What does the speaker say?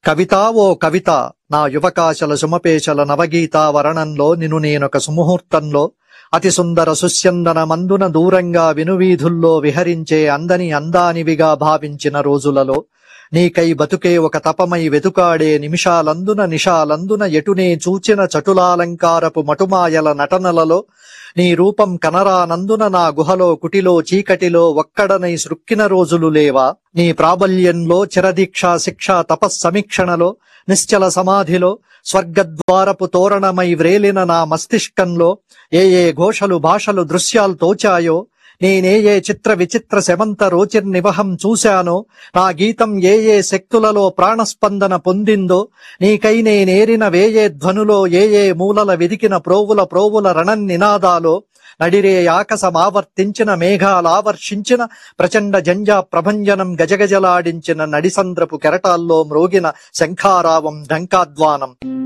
కవితా ఓ కవిత నా యువకాశల సుమపేశల నవగీతా వరణంలో నిను నేనొక సుముహూర్తంలో అతి సుందర సుస్యందన మందున దూరంగా వినువీధుల్లో విహరించే అందని అందానివిగా భావించిన రోజులలో నీకై బతుకే ఒక తపమై వెతుకాడే నిమిషాలందున నిషాలందున ఎటునే చూచిన చటులాలంకారపు మటుమాయల నటనలలో నీ రూపం కనరానందున నా గుహలో కుటిలో చీకటిలో ఒక్కడనై సృక్కిన రోజులు లేవా నీ ప్రాబల్యంలో చిరదీక్ష శిక్ష తపస్సమీక్షణలో నిశ్చల సమాధిలో స్వర్గద్వారపు తోరణమై వ్రేలిన నా మస్తిష్కంలో ఏ ఏ ఘోషలు భాషలు దృశ్యాలు తోచాయో నేనే ఏ చిత్ర విచిత్ర శమంత రోచిర్నివహం చూశానో నా గీతం ఏ ఏ శక్తులలో ప్రాణస్పందన పొందిందో నీకై నేనేరిన వేయే ధ్వనులో ఏ ఏ మూలల వెదికిన ప్రోవుల ప్రోవుల రణన్ నినాదాలో నడిరే ఆకసమావర్తించిన మేఘాలావర్షించిన ప్రచండ జంజా ప్రభంజనం గజగజలాడించిన నడిసంద్రపు కెరటాల్లో మ్రోగిన శంఖారావం ఢంకాధ్వానం